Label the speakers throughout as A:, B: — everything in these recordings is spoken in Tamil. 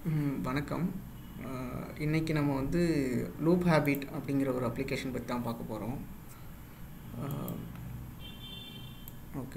A: ம், வணக்கம் அஹ், இன்னைக்கு நம்ம வந்து லூப் ஹேபிட் அப்படிங்கிற ஒரு அப்ளிகேஷன் பற்றி தான் பார்க்க போகிறோம் ஓகே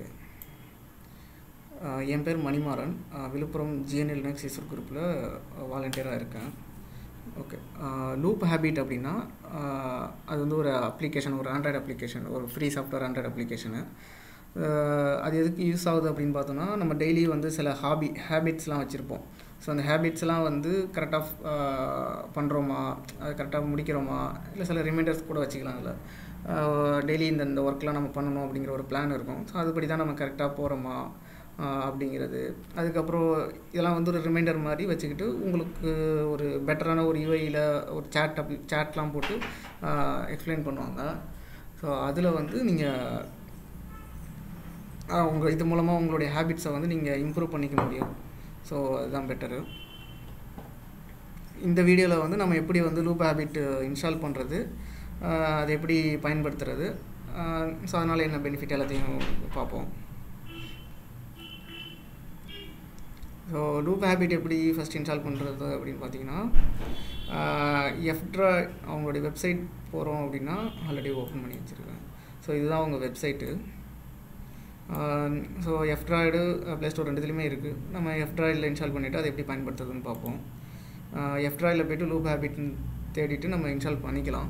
A: என் பேர் மணிமாறன் அஹ், விழுப்புரம் ஜிஎன்எல் நெக்ஸ் இசர் குரூப்பில் வாலண்டியராக இருக்கேன் ஓகே லூப் ஹேபிட் அப்படின்னா அஹ், அது வந்து ஒரு அப்ளிகேஷன் ஒரு ஆண்ட்ராய்டு அப்ளிகேஷன் ஒரு ஃப்ரீ சாஃப்ட்வேர் ஆண்ட்ராய்டு அப்ளிகேஷனு அது எதுக்கு யூஸ் ஆகுது அப்படின்னு பார்த்தோன்னா நம்ம டெய்லி வந்து சில ஹாபி ஹேபிட்ஸ்லாம் வச்சுருப்போம் ஸோ அந்த ஹேபிட்ஸ்லாம் வந்து கரெக்டாக பண்ணுறோமா அது கரெக்டாக முடிக்கிறோமா இல்லை சில ரிமைண்டர்ஸ் கூட வச்சுக்கலாம் அதில் டெய்லி இந்த இந்த ஒர்க்லாம் நம்ம பண்ணணும் அப்படிங்கிற ஒரு பிளான் இருக்கும் ஸோ அதுபடி தான் நம்ம கரெக்டாக போகிறோமா அப்படிங்கிறது அதுக்கப்புறம் இதெல்லாம் வந்து ஒரு ரிமைண்டர் மாதிரி வச்சுக்கிட்டு உங்களுக்கு ஒரு பெட்டரான ஒரு யூஐயில் ஒரு சேட் அப்படி சேட்லாம் போட்டு எக்ஸ்பிளைன் பண்ணுவாங்க ஸோ அதில் வந்து நீங்கள் உங்கள் இது மூலமாக உங்களுடைய ஹேபிட்ஸை வந்து நீங்கள் இம்ப்ரூவ் பண்ணிக்க முடியும் ஸோ அதுதான் பெட்டரு இந்த வீடியோவில் வந்து நம்ம எப்படி வந்து லூப் ஹேபிட் இன்ஸ்டால் பண்ணுறது அதை எப்படி பயன்படுத்துறது ஸோ அதனால் என்ன பெனிஃபிட் எல்லாத்தையும் பார்ப்போம் ஸோ லூப் ஹேபிட் எப்படி ஃபஸ்ட் இன்ஸ்டால் பண்ணுறது அப்படின்னு பார்த்தீங்கன்னா எஃப்ட்ரா அவங்களுடைய வெப்சைட் போகிறோம் அப்படின்னா ஆல்ரெடி ஓப்பன் பண்ணி வச்சுருக்கேன் ஸோ இதுதான் அவங்க website so F Droid play store ரெண்டுத்துலேயுமே இருக்குது நம்ம எஃப்ட்ராய்டில் இன்ஸ்டால் பண்ணிவிட்டு அதை எப்படி பயன்படுத்துறதுன்னு பார்ப்போம் எஃப்ட்ராய்டில் போய்ட்டு லூப் ஹேபிட்னு தேடிட்டு நம்ம இன்ஸ்டால் பண்ணிக்கலாம்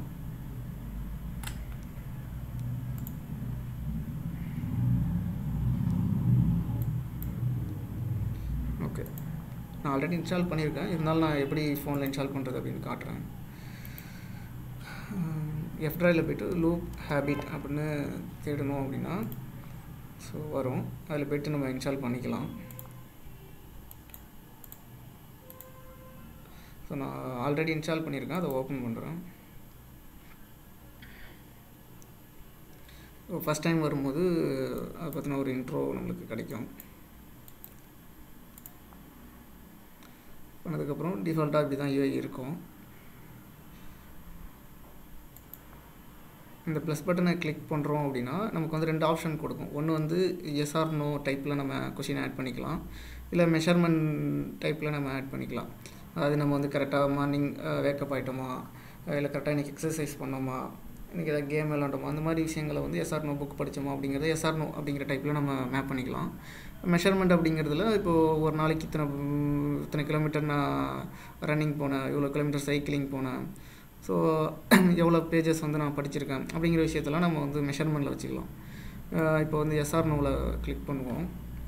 A: ஓகே நான் ஆல்ரெடி இன்ஸ்டால் பண்ணியிருக்கேன் இருந்தாலும் நான் எப்படி ஃபோனில் இன்ஸ்டால் பண்ணுறது அப்படின்னு காட்டுறேன் எஃப்ட்ராயில் போய்ட்டு லூப் ஹேபிட் அப்படின்னு தேடணும் அப்படின்னா ஸோ வரும் அதில் போய்ட்டு நம்ம இன்ஸ்டால் பண்ணிக்கலாம் ஸோ நான் ஆல்ரெடி இன்ஸ்டால் பண்ணியிருக்கேன் அதை ஓப்பன் பண்ணுறேன் ஸோ ஃபஸ்ட் டைம் வரும்போது அதை பற்றின ஒரு இன்ட்ரோ நம்மளுக்கு கிடைக்கும் பண்ணதுக்கப்புறம் டிஃபால்ட்டாக இப்படி தான் யூஐ இருக்கும் இந்த ப்ளஸ் பட்டனை கிளிக் பண்ணுறோம் அப்படின்னா நமக்கு வந்து ரெண்டு ஆப்ஷன் கொடுக்கும் ஒன்று வந்து எஸ்ஆர் நோ டைப்பில் நம்ம கொஷின் ஆட் பண்ணிக்கலாம் இல்லை மெஷர்மெண்ட் டைப்பில் நம்ம ஆட் பண்ணிக்கலாம் அதாவது நம்ம வந்து கரெக்டாக மார்னிங் வேக்கப் ஆகிட்டோமா இல்லை கரெக்டாக இன்றைக்கி எக்ஸசைஸ் பண்ணோமா இன்றைக்கி ஏதாவது கேம் விளாண்டோமா அந்த மாதிரி விஷயங்களை வந்து எஸ்ஆர் நோ புக் படித்தோமா அப்படிங்கிறத எஸ்ஆர் நோ அப்படிங்கிற டைப்பில் நம்ம மேப் பண்ணிக்கலாம் மெஷர்மெண்ட் அப்படிங்கிறதுல இப்போது ஒரு நாளைக்கு இத்தனை இத்தனை கிலோமீட்டர் நான் ரன்னிங் போனேன் இவ்வளோ கிலோமீட்டர் சைக்கிளிங் போனேன் ஸோ எவ்வளோ பேஜஸ் வந்து நான் படிச்சிருக்கேன் அப்படிங்கிற விஷயத்தெல்லாம் நம்ம வந்து மெஷர்மெண்ட்டில் வச்சுக்கலாம் இப்போ வந்து எஸ்ஆர் நோவில் கிளிக் பண்ணுவோம்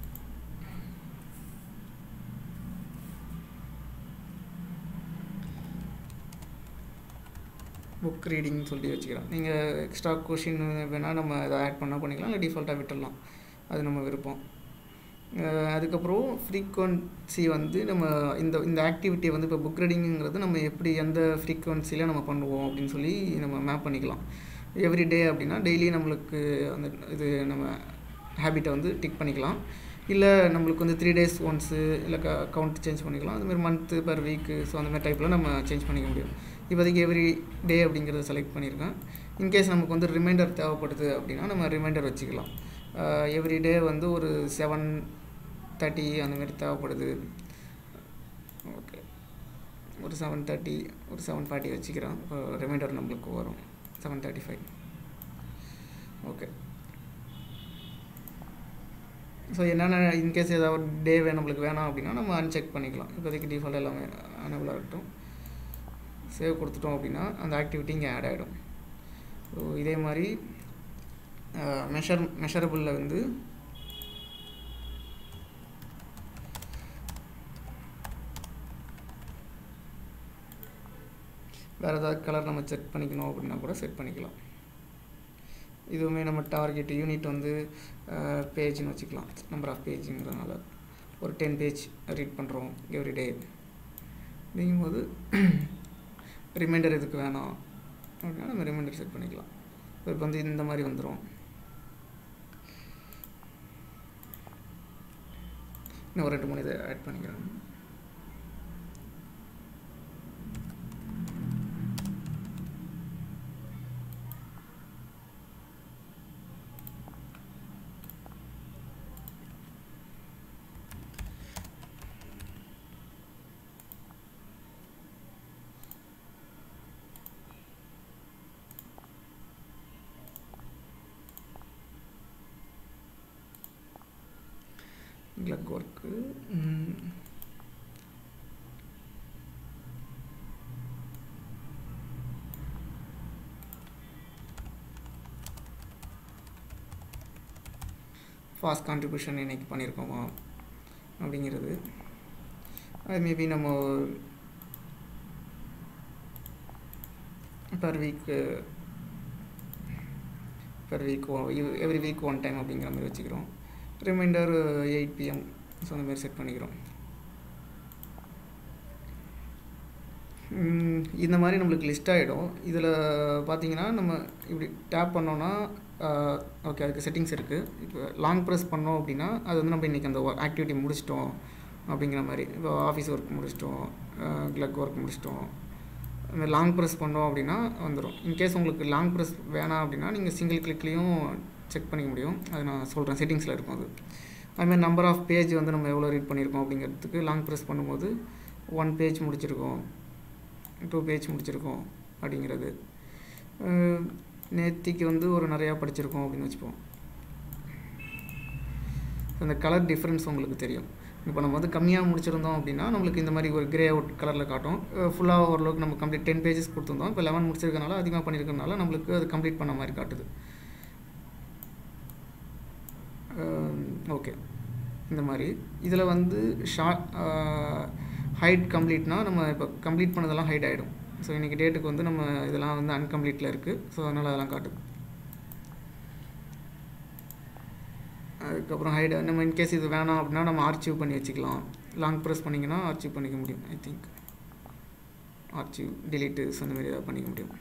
A: புக் ரீடிங் சொல்லி வச்சுக்கிறோம் நீங்கள் எக்ஸ்ட்ரா கொஷின் வேணால் நம்ம அதை ஆட் பண்ணால் பண்ணிக்கலாம் இல்லை டிஃபால்ட்டாக விட்டுடலாம் அது நம்ம விருப்பம் அதுக்கப்புறம் ஃப்ரீக்வன்சி வந்து நம்ம இந்த இந்த ஆக்டிவிட்டியை வந்து இப்போ புக் ரீடிங்கிறது நம்ம எப்படி எந்த ஃப்ரீக்வன்சியில் நம்ம பண்ணுவோம் அப்படின்னு சொல்லி நம்ம மேப் பண்ணிக்கலாம் எவ்ரி டே அப்படின்னா டெய்லி நம்மளுக்கு அந்த இது நம்ம ஹேபிட்டை வந்து டிக் பண்ணிக்கலாம் இல்லை நம்மளுக்கு வந்து த்ரீ டேஸ் ஒன்ஸு இல்லை க கவுண்ட் சேஞ்ச் பண்ணிக்கலாம் அதுமாதிரி மந்த்து பர் வீக்கு ஸோ அந்த மாதிரி டைப்பில் நம்ம சேஞ்ச் பண்ணிக்க முடியும் இப்போதைக்கு எவ்ரி டே அப்படிங்கிறத செலக்ட் பண்ணியிருக்கேன் இன்கேஸ் நமக்கு வந்து ரிமைண்டர் தேவைப்படுது அப்படின்னா நம்ம ரிமைண்டர் வச்சுக்கலாம் எவ்ரி டே வந்து ஒரு செவன் தேர்ட்டி அந்த மாதிரி தேவைப்படுது ஓகே ஒரு செவன் தேர்ட்டி ஒரு செவன் ஃபார்ட்டி வச்சுக்கிறோம் இப்போ ரிமைண்டர் நம்மளுக்கு வரும் seven thirty five okay so என்னென்ன இன்கேஸ் ஏதாவது டே வே நம்மளுக்கு வேணாம் அப்படின்னா நம்ம அன்செக் பண்ணிக்கலாம் இப்போதைக்கு டிஃபால்ட் எல்லாமே அனபிளாக இருக்கட்டும் சேவ் கொடுத்துட்டோம் அப்படின்னா அந்த ஆக்டிவிட்டி இங்கே ஆட் ஆகிடும் ஸோ இதே மாதிரி மெஷர் மெஷரபுளில் வந்து வேறு ஏதாவது கலர் நம்ம செட் பண்ணிக்கணும் அப்படின்னா கூட செட் பண்ணிக்கலாம் இதுவுமே நம்ம டார்கெட் யூனிட் வந்து பேஜ்னு வச்சுக்கலாம் நம்பர் ஆஃப் பேஜுங்கிறதுனால ஒரு டென் பேஜ் ரீட் பண்ணுறோம் எவ்ரி டே அப்படிங்கும்போது ரிமைண்டர் இதுக்கு வேணாம் அப்படின்னா நம்ம ரிமைண்டர் செட் பண்ணிக்கலாம் இப்போ வந்து இந்த மாதிரி வந்துடும் இன்னும் ஒரு ரெண்டு மூணு இதை ஆட் பண்ணிக்கிறேன் கிளக் ஒர்க்கு ஃபாஸ்ட் கான்ட்ரிபியூஷன் இன்னைக்கு பண்ணியிருக்கோமா அப்படிங்கிறது அது மேபி நம்ம per week per week every week one time அப்படிங்கிற மாதிரி வச்சுக்கிறோம் ரிமைண்டர் எயிட் பிஎம் ஸோ அந்த மாதிரி செட் பண்ணிக்கிறோம் ம், இந்த மாதிரி நம்மளுக்கு லிஸ்ட் ஆகிடும் இதில் பார்த்தீங்கன்னா நம்ம இப்படி டேப் பண்ணோன்னா ஓகே அதுக்கு செட்டிங்ஸ் இருக்குது இப்போ லாங் ப்ரெஸ் பண்ணோம் அப்படின்னா அது வந்து நம்ம இன்றைக்கி அந்த ஆக்டிவிட்டி முடிச்சிட்டோம் அப்படிங்கிற மாதிரி இப்போ ஆஃபீஸ் ஒர்க் முடிச்சிட்டோம் கிளக் ஒர்க் முடிச்சிட்டோம் அந்த லாங் ப்ரெஸ் பண்ணோம் அப்படின்னா வந்துடும் இன்கேஸ் உங்களுக்கு லாங் ப்ரெஸ் வேணாம் அப்படின்னா நீங்கள் சிங்கிள் கிளிக்லேயும் செக் பண்ணிக்க முடியும் அது நான் சொல்கிறேன் செட்டிங்ஸில் இருக்கும் அது அதுமாதிரி நம்பர் ஆஃப் பேஜ் வந்து நம்ம எவ்வளோ ரீட் பண்ணியிருக்கோம் அப்படிங்கிறதுக்கு லாங் ப்ரெஸ் பண்ணும்போது ஒன் பேஜ் முடிச்சிருக்கோம் டூ பேஜ் முடிச்சிருக்கோம் அப்படிங்கிறது அஹ் நேத்திக்கு வந்து ஒரு நிறையா படிச்சிருக்கோம் அப்படின்னு வச்சுப்போம் அந்த கலர் டிஃப்ரென்ஸ் உங்களுக்கு தெரியும் இப்போ நம்ம வந்து கம்மியாக முடிச்சிருந்தோம் அப்படின்னா நம்மளுக்கு இந்த மாதிரி ஒரு கிரே அவுட் கலரில் காட்டும் ஃபுல்லாக ஓரளவுக்கு நம்ம கம்ப்ளீட் டென் பேஜஸ் கொடுத்துருந்தோம் இப்போ லெவன் முடிச்சிருக்கனால அதிகமாக பண்ணியிருக்கனால நம்மளுக்கு அது கம்ப்ளீட் பண்ண மாதிரி காட்டுது ஓகே இந்த மாதிரி இதில் வந்து ஷார்ட் ஹைட் கம்ப்ளீட்னா நம்ம இப்போ கம்ப்ளீட் பண்ணதெல்லாம் ஹைட் ஆகிடும் ஸோ இன்றைக்கி டேட்டுக்கு வந்து நம்ம இதெல்லாம் வந்து அன்கம்ப்ளீட்டில் இருக்குது ஸோ அதனால் அதெல்லாம் காட்டுது அதுக்கப்புறம் ஹைட் நம்ம இன்கேஸ் இது வேணாம் அப்படின்னா நம்ம ஆர்ச்சிவ் பண்ணி வச்சுக்கலாம் லாங் ப்ரெஸ் பண்ணிங்கன்னா ஆர்ச்சிவ் பண்ணிக்க முடியும் ஐ திங்க் ஆர்ச்சிவ் டிலீட்டு அந்த மாதிரி ஏதாவது பண்ணிக்க முடியும்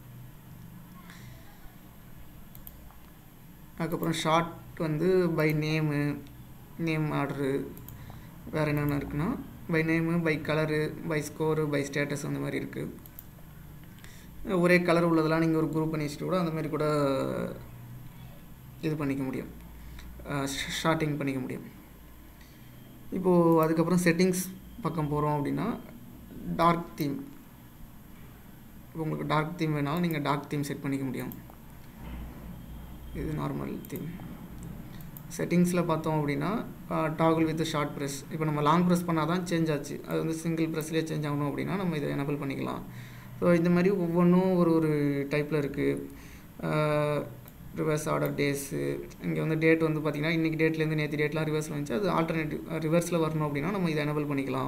A: அதுக்கப்புறம் ஷார்ட் வந்து பை நேமு நேம் ஆர்டரு வேறு என்னென்ன இருக்குன்னா by name by colour by score by status அந்த மாதிரி இருக்குது ஒரே கலர் உள்ளதெல்லாம் நீங்கள் ஒரு குரூப் பண்ணி வச்சுட்டு கூட அந்த மாதிரி கூட இது பண்ணிக்க முடியும் ஷார்ட்டிங் பண்ணிக்க முடியும் இப்போது அதுக்கப்புறம் செட்டிங்ஸ் பக்கம் போகிறோம் அப்படின்னா டார்க் தீம் இப்போ உங்களுக்கு டார்க் தீம் வேணாலும் நீங்கள் டார்க் தீம் செட் பண்ணிக்க முடியும் இது நார்மல் தீம் செட்டிங்ஸில் பார்த்தோம் அப்படின்னா டாகுல் வித் ஷார்ட் ப்ரெஸ் இப்போ நம்ம லாங் ப்ரெஸ் பண்ணால் தான் சேஞ்ச் ஆச்சு அது வந்து சிங்கிள் ப்ரெஸ்லேயே சேஞ்ச் ஆகணும் அப்படின்னா நம்ம இதை எனபிள் பண்ணிக்கலாம் ஸோ இந்த மாதிரி ஒவ்வொன்றும் ஒரு ஒரு டைப்பில் இருக்குது ரிவர்ஸ் ஆர்டர் டேஸு இங்கே வந்து டேட் வந்து பார்த்திங்கன்னா இன்றைக்கி டேட்லேருந்து நேற்று டேட்லாம் ரிவர்ஸில் வந்துச்சு அது ஆல்டர்னேட்டிவ் ரிவர்ஸில் வரணும் அப்படின்னா நம்ம இதை எனபிள் பண்ணிக்கலாம்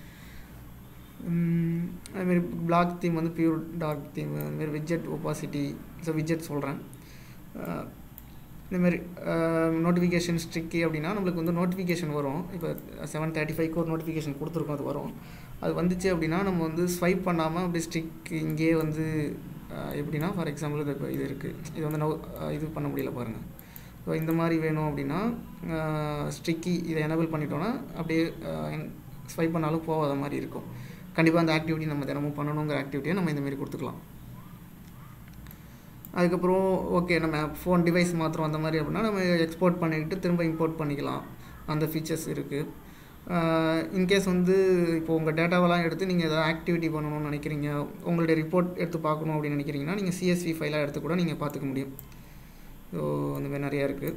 A: அதுமாரி பிளாக் தீம் வந்து பியூர் டார்க் தீம் அதுமாரி விஜெட் ஒப்பாசிட்டி ஸோ விஜெட் சொல்கிறேன் இந்தமாரி நோட்டிஃபிகேஷன் ஸ்ட்ரிக்கி அப்படின்னா நம்மளுக்கு வந்து நோட்டிஃபிகேஷன் வரும் இப்போ செவன் தேர்ட்டி ஃபைவ்க்கு ஒரு நோட்டிஃபிகேஷன் கொடுத்துருக்கோம் அது வரும் அது வந்துச்சு அப்படின்னா நம்ம வந்து ஸ்வைப் பண்ணாமல் அப்படி ஸ்ட்ரிக் இங்கேயே வந்து எப்படின்னா ஃபார் எக்ஸாம்பிள் இது இப்போ இது இருக்குது இது வந்து நோ இது பண்ண முடியல பாருங்கள் ஸோ இந்த மாதிரி வேணும் அப்படின்னா ஸ்ட்ரிக்கி இதை எனபிள் பண்ணிட்டோன்னா அப்படியே ஸ்வைப் பண்ணாலும் போகாத மாதிரி இருக்கும் கண்டிப்பாக அந்த ஆக்டிவிட்டி நம்ம தினமும் பண்ணணுங்கிற ஆக்டிவிட்டியை நம்ம இந்தமாரி கொடுத்துக்கலாம் அதுக்கப்புறம் ஓகே நம்ம ஃபோன் டிவைஸ் மாத்திரம் அந்த மாதிரி அப்படின்னா நம்ம எக்ஸ்போர்ட் பண்ணிக்கிட்டு திரும்ப இம்போர்ட் பண்ணிக்கலாம் அந்த ஃபீச்சர்ஸ் இருக்குது இன்கேஸ் வந்து இப்போ உங்கள் டேட்டாவெல்லாம் எடுத்து நீங்கள் எதாவது ஆக்டிவிட்டி பண்ணணும்னு நினைக்கிறீங்க உங்களுடைய ரிப்போர்ட் எடுத்து பார்க்கணும் அப்படின்னு நினைக்கிறீங்கன்னா நீங்கள் சிஎஸ்வி ஃபைலாக எடுத்து கூட நீங்கள் பார்த்துக்க முடியும் ஸோ அந்த மாதிரி நிறையா இருக்குது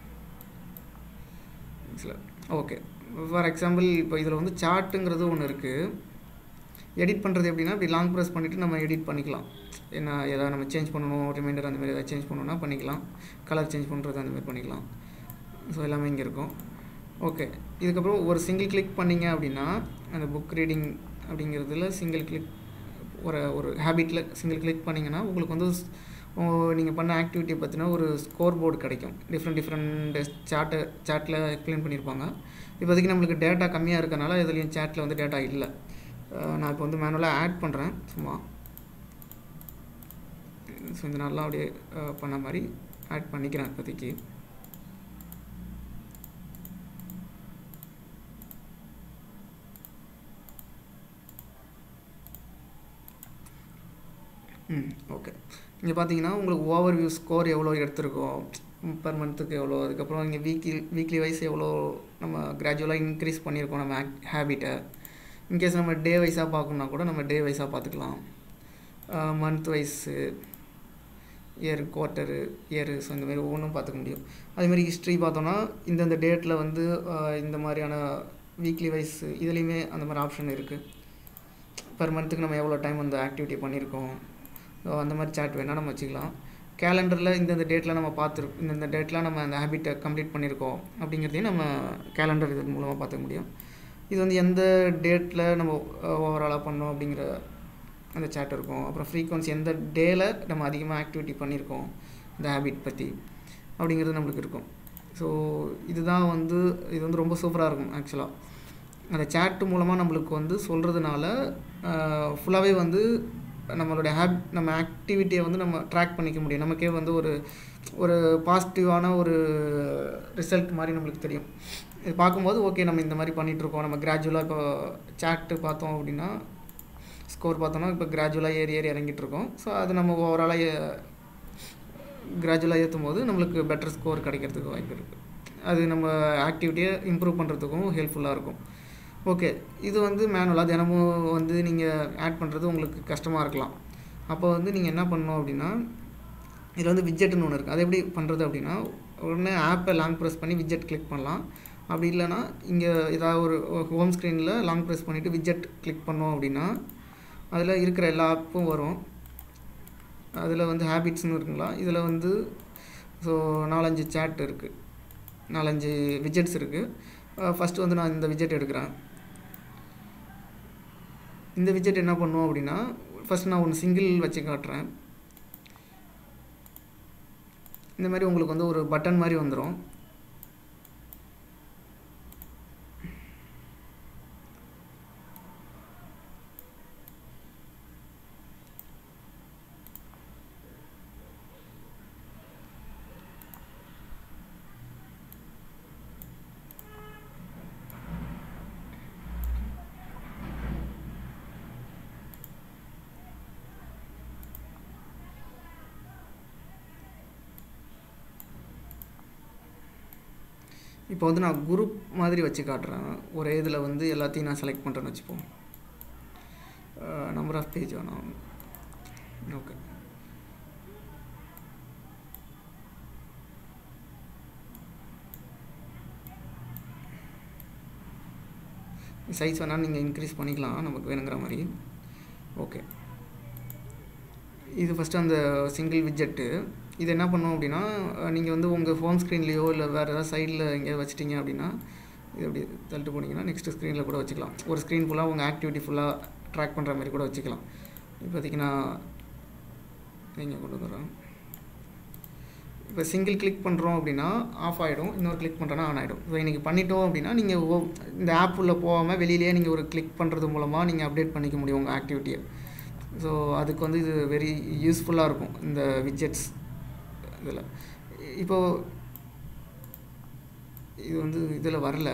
A: ஓகே ஃபார் எக்ஸாம்பிள் இப்போ இதில் வந்து சார்ட்டுங்கிறது ஒன்று இருக்குது எடிட் பண்ணுறது எப்படின்னா இப்படி லாங் ப்ரெஸ் பண்ணிவிட்டு நம்ம எடிட் பண்ணிக்கலாம் என்ன எதாவது நம்ம சேஞ்ச் பண்ணணும் ரிமைண்டர் அந்த மாதிரி எதாவது சேஞ்ச் பண்ணணும்னா பண்ணிக்கலாம் கலர் சேஞ்ச் பண்ணுறது அந்த மாதிரி பண்ணிக்கலாம் ஸோ எல்லாமே இங்கே இருக்கும் ஓகே இதுக்கப்புறம் ஒரு சிங்கிள் கிளிக் பண்ணிங்க அப்படின்னா அந்த புக் ரீடிங் அப்படிங்கிறதுல சிங்கிள் கிளிக் ஒரு ஒரு ஹேபிட்டில் சிங்கிள் கிளிக் பண்ணிங்கன்னா உங்களுக்கு வந்து நீங்கள் பண்ண ஆக்டிவிட்டியை பற்றின ஒரு ஸ்கோர் போர்டு கிடைக்கும் டிஃப்ரெண்ட் டிஃப்ரெண்ட் சார்ட்டு சாட்டில் எக்ஸ்பிளைன் பண்ணியிருப்பாங்க இப்போதைக்கு நம்மளுக்கு டேட்டா கம்மியாக இருக்கனால இதுலேயும் சேட்டில் வந்து டேட்டா இல்லை நான் இப்போ வந்து மேனுவலாக ஆட் பண்ணுறேன் சும்மா ஸோ இந்த நாளெலாம் அப்படியே பண்ண மாதிரி ஆட் பண்ணிக்கிறேன் இப்போதைக்கு ம் ஓகே இங்கே பார்த்தீங்கன்னா உங்களுக்கு ஓவர் வியூ ஸ்கோர் எவ்வளோ எடுத்திருக்கோம் பர் மந்த்துக்கு எவ்வளோ அதுக்கப்புறம் இங்கே வீக்லி வீக்லி வைஸ் எவ்வளோ நம்ம கிராஜுவலாக இன்க்ரீஸ் பண்ணியிருக்கோம் நம்ம ஹேபிட்டை இன்கேஸ் நம்ம டே வைஸாக பார்க்கணுன்னா கூட நம்ம டே வைஸாக பார்த்துக்கலாம் month wise year quarter year so இந்த மாதிரி ஒவ்வொன்றும் பார்த்துக்க முடியும் அதேமாதிரி ஹிஸ்ட்ரி பார்த்தோன்னா இந்தந்த டேட்டில் வந்து ஆஹ், இந்த மாதிரியான வீக்லி வைஸ் இதுலேயுமே அந்த மாதிரி ஆப்ஷன் இருக்குது பர் மந்த்துக்கு நம்ம எவ்வளோ டைம் அந்த ஆக்டிவிட்டி பண்ணியிருக்கோம் ஸோ அந்த மாதிரி சாட் வேணால் நம்ம வச்சுக்கலாம் கேலண்டரில் இந்தந்த டேட்டில் நம்ம பார்த்துருக்கோம் இந்தந்த டேட்டில் நம்ம அந்த ஹேபிட்டை கம்ப்ளீட் பண்ணியிருக்கோம் அப்படிங்கிறதையும் நம்ம கேலண்டர் இது மூலமாக பார்த்துக்க முடியும் இது வந்து எந்த டேட்டில் நம்ம ஓவராலாக பண்ணோம் அப்படிங்கிற அந்த சேட் இருக்கும் அப்புறம் ஃப்ரீக்வன்சி எந்த டேயில் நம்ம அதிகமாக ஆக்டிவிட்டி பண்ணியிருக்கோம் இந்த ஹேபிட் பற்றி அப்படிங்கிறது நம்மளுக்கு இருக்கும் ஸோ இதுதான் வந்து இது வந்து ரொம்ப சூப்பராக இருக்கும் ஆக்சுவலாக அந்த சேட்டு மூலமாக நம்மளுக்கு வந்து சொல்கிறதுனால ஃபுல்லாகவே வந்து நம்மளுடைய ஹேப் நம்ம ஆக்டிவிட்டியை வந்து நம்ம ட்ராக் பண்ணிக்க முடியும் நமக்கே வந்து ஒரு ஒரு பாசிட்டிவான ஒரு ரிசல்ட் மாதிரி நம்மளுக்கு தெரியும் இது பார்க்கும்போது ஓகே நம்ம இந்த மாதிரி பண்ணிகிட்ருக்கோம் நம்ம கிராஜுவலாக இப்போ சேட்டு பார்த்தோம் அப்படின்னா ஸ்கோர் பார்த்தோம்னா இப்போ கிராஜுவலாக ஏறி ஏறி இறங்கிட்டு இருக்கோம் ஸோ அது நம்ம ஓவராலாக கிராஜுவலாக ஏற்றும் போது நம்மளுக்கு பெட்டர் ஸ்கோர் கிடைக்கிறதுக்கு வாய்ப்பு இருக்குது அது நம்ம ஆக்டிவிட்டியை இம்ப்ரூவ் பண்ணுறதுக்கும் ஹெல்ப்ஃபுல்லாக இருக்கும் ஓகே இது வந்து மேனுவலாக தினமும் வந்து நீங்கள் ஆட் பண்ணுறது உங்களுக்கு கஷ்டமாக இருக்கலாம் அப்போ வந்து நீங்கள் என்ன பண்ணணும் அப்படின்னா இதில் வந்து விஜெட்னு ஒன்று இருக்குது அது எப்படி பண்ணுறது அப்படின்னா உடனே ஆப்பை லாங் ப்ரெஸ் பண்ணி விஜெட் கிளிக் பண்ணலாம் அப்படி இல்லைன்னா இங்கே ஏதாவது ஒரு ஹோம் ஸ்க்ரீனில் லாங் ப்ரெஸ் பண்ணிவிட்டு விஜெட் கிளிக் பண்ணோம் அப்படின்னா அதில் இருக்கிற எல்லா ஆப்பும் வரும் அதில் வந்து ஹேபிட்ஸ்னு இருக்குங்களா இதில் வந்து ஸோ நாலஞ்சு சேட் இருக்குது நாலஞ்சு விஜெட்ஸ் இருக்குது ஃபஸ்ட்டு வந்து நான் இந்த விஜெட் எடுக்கிறேன் இந்த விஜெட் என்ன பண்ணுவோம் அப்படின்னா ஃபஸ்ட் நான் ஒன்று சிங்கிள் வச்சு காட்டுறேன் இந்த மாதிரி உங்களுக்கு வந்து ஒரு பட்டன் மாதிரி வந்துடும் இப்போ வந்து நான் குரூப் மாதிரி வச்சு காட்டுறேன் ஒரே இதில் வந்து எல்லாத்தையும் நான் செலக்ட் பண்ணுறேன்னு வச்சுப்போம் நம்பர் ஆஃப் பேஜ் வேணாம் ஓகே சைஸ் வேணால் நீங்கள் இன்க்ரீஸ் பண்ணிக்கலாம் நமக்கு வேணுங்கிற மாதிரி ஓகே இது ஃபஸ்ட்டு அந்த சிங்கிள் விஜெட்டு இது என்ன பண்ணும் அப்படின்னா நீங்கள் வந்து உங்கள் ஃபோன் ஸ்க்ரீன்லேயோ இல்லை வேறு ஏதாவது சைடில் எங்கேயாவது வச்சிட்டிங்க அப்படின்னா இது அப்படி தள்ளிட்டு போனீங்கன்னா நெக்ஸ்ட் ஸ்க்ரீனில் கூட வச்சுக்கலாம் ஒரு ஸ்க்ரீன் ஃபுல்லாக உங்கள் ஆக்டிவிட்டி ஃபுல்லாக ட்ராக் பண்ணுற மாதிரி கூட வச்சுக்கலாம் இப்போதைக்கு நான் இங்கே கொண்டு வந்துடுறேன் இப்போ சிங்கிள் கிளிக் பண்ணுறோம் அப்படின்னா ஆஃப் ஆகிடும் இன்னொரு கிளிக் பண்ணுறோன்னா ஆன் ஆகிடும் ஸோ இன்றைக்கி பண்ணிட்டோம் அப்படின்னா நீங்கள் இந்த ஆப் உள்ள போகாமல் வெளியிலேயே நீங்கள் ஒரு கிளிக் பண்ணுறது மூலமாக நீங்கள் அப்டேட் பண்ணிக்க முடியும் உங்கள் ஆக்டிவிட்டியை ஸோ அதுக்கு வந்து இது வெரி யூஸ்ஃபுல்லாக இருக்கும் இந்த விஜெட்ஸ் இதில் இப்போது இது வந்து இதில் வரல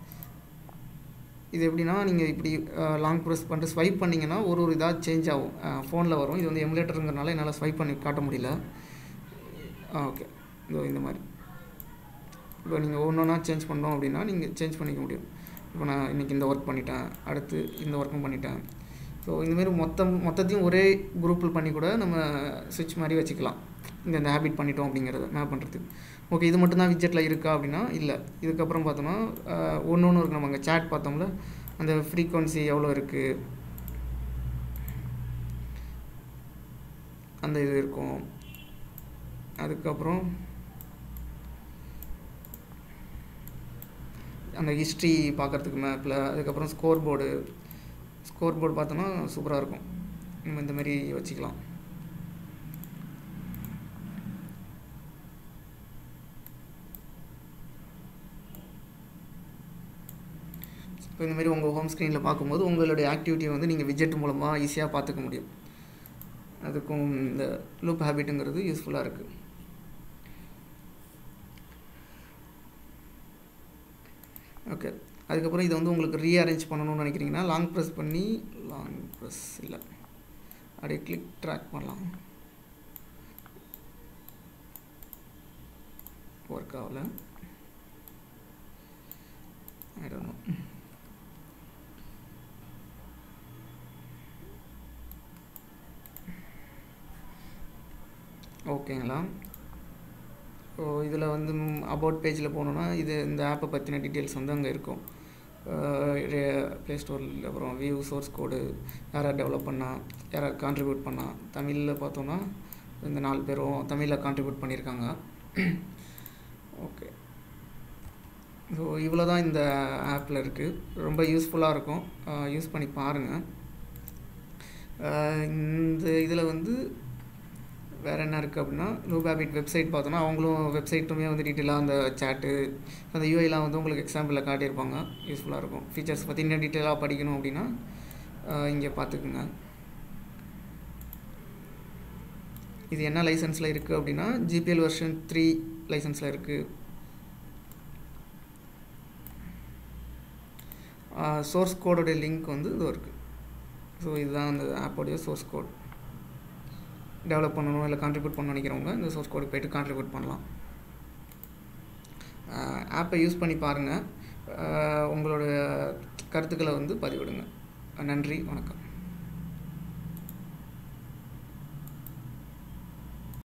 A: இது எப்படின்னா நீங்கள் இப்படி லாங் ப்ரெஸ் பண்ணிட்டு ஸ்வைப் பண்ணிங்கன்னா ஒரு ஒரு இதாக சேஞ்ச் ஆகும் ஃபோனில் வரும் இது வந்து எமுலேட்டருங்கிறனால என்னால் ஸ்வைப் பண்ணி காட்ட முடியல ஓகே இதோ இந்த மாதிரி இப்போ நீங்கள் ஒன்று ஒன்றா சேஞ்ச் பண்ணோம் அப்படின்னா நீங்கள் சேஞ்ச் பண்ணிக்க முடியும் இப்போ நான் இன்றைக்கி இந்த ஒர்க் பண்ணிட்டேன் அடுத்து இந்த ஒர்க்கும் பண்ணிட்டேன் ஸோ இந்தமாரி மொத்தம் மொத்தத்தையும் ஒரே குரூப்பில் பண்ணி கூட நம்ம சுவிட்ச் மாதிரி வச்சுக்கலாம் இந்த இந்த ஹேபிட் பண்ணிட்டோம் அப்படிங்கிறத மேப் பண்ணுறதுக்கு ஓகே இது மட்டும்தான் விஜெட்டில் இருக்கா அப்படின்னா இல்லை இதுக்கப்புறம் பார்த்தோம்னா ஒன்று ஒன்று இருக்கு நம்ம அங்கே சேட் பார்த்தோம்ல அந்த ஃப்ரீக்வன்சி எவ்வளோ இருக்குது அந்த இது இருக்கும் அதுக்கப்புறம் அந்த ஹிஸ்ட்ரி பார்க்குறதுக்கு மேப்பில் அதுக்கப்புறம் ஸ்கோர் போர்டு ஸ்கோர் போர்டு பார்த்தோன்னா சூப்பராக இருக்கும் நம்ம இந்த மாதிரி வச்சுக்கலாம் இப்போ இந்த மாதிரி உங்கள் ஹோம் ஸ்க்ரீனில் பார்க்கும்போது உங்களுடைய ஆக்டிவிட்டியை வந்து நீங்கள் விஜெட் மூலமாக ஈஸியாக பார்த்துக்க முடியும் அதுக்கும் இந்த லூப் ஹேபிட்டுங்கிறது யூஸ்ஃபுல்லாக இருக்குது ஓகே அதுக்கப்புறம் இதை வந்து உங்களுக்கு ரீஅரேஞ்ச் பண்ணணும்னு நினைக்கிறீங்கன்னா லாங் ப்ரெஸ் பண்ணி லாங் ப்ரெஸ் இல்லை அப்படியே கிளிக் ட்ராக் பண்ணலாம் ஒர்க் ஆகல ஐ டோன்ட் நோ ஓகேங்களா ஸோ இதில் வந்து அபவுட் பேஜில் போனோன்னா இது இந்த ஆப்பை பற்றின டீட்டெயில்ஸ் வந்து அங்கே இருக்கும் ப்ளே ஸ்டோரில் அப்புறம் வியூ சோர்ஸ் கோடு யாராவது டெவலப் பண்ணால் யாராவது கான்ட்ரிபியூட் பண்ணால் தமிழில் பார்த்தோன்னா இந்த நாலு பேரும் தமிழில் கான்ட்ரிபியூட் பண்ணியிருக்காங்க ஓகே ஸோ இவ்வளோ தான் இந்த ஆப்பில் இருக்குது ரொம்ப யூஸ்ஃபுல்லாக இருக்கும் யூஸ் பண்ணி பாருங்கள் இந்த இதில் வந்து வேறு என்ன இருக்குது அப்படின்னா லூபேபிட் வெப்சைட் பார்த்தோன்னா அவங்களும் வெப்சைட்டுமே வந்து டீட்டெயிலாக அந்த சேட்டு அந்த யூஐலாம் வந்து உங்களுக்கு எக்ஸாம்பிளில் காட்டியிருப்பாங்க யூஸ்ஃபுல்லாக இருக்கும் ஃபீச்சர்ஸ் பற்றி இன்னும் டீட்டெயிலாக படிக்கணும் அப்படின்னா இங்கே பார்த்துக்குங்க இது என்ன லைசன்ஸில் இருக்குது அப்படின்னா ஜிபிஎல் வெர்ஷன் த்ரீ லைசன்ஸில் இருக்குது சோர்ஸ் கோடோடைய லிங்க் வந்து இது இருக்குது ஸோ இதுதான் அந்த ஆப்போடைய சோர்ஸ் கோட் டெவலப் பண்ணணும் இல்லை கான்ட்ரிபியூட் பண்ண நினைக்கிறவங்க இந்த சோர்ஸ் கோடுக்கு போய்ட்டு கான்ட்ரிபியூட் பண்ணலாம் ஆப்பை யூஸ் பண்ணி பாருங்கள் உங்களோட கருத்துக்களை வந்து பதிவிடுங்க நன்றி வணக்கம்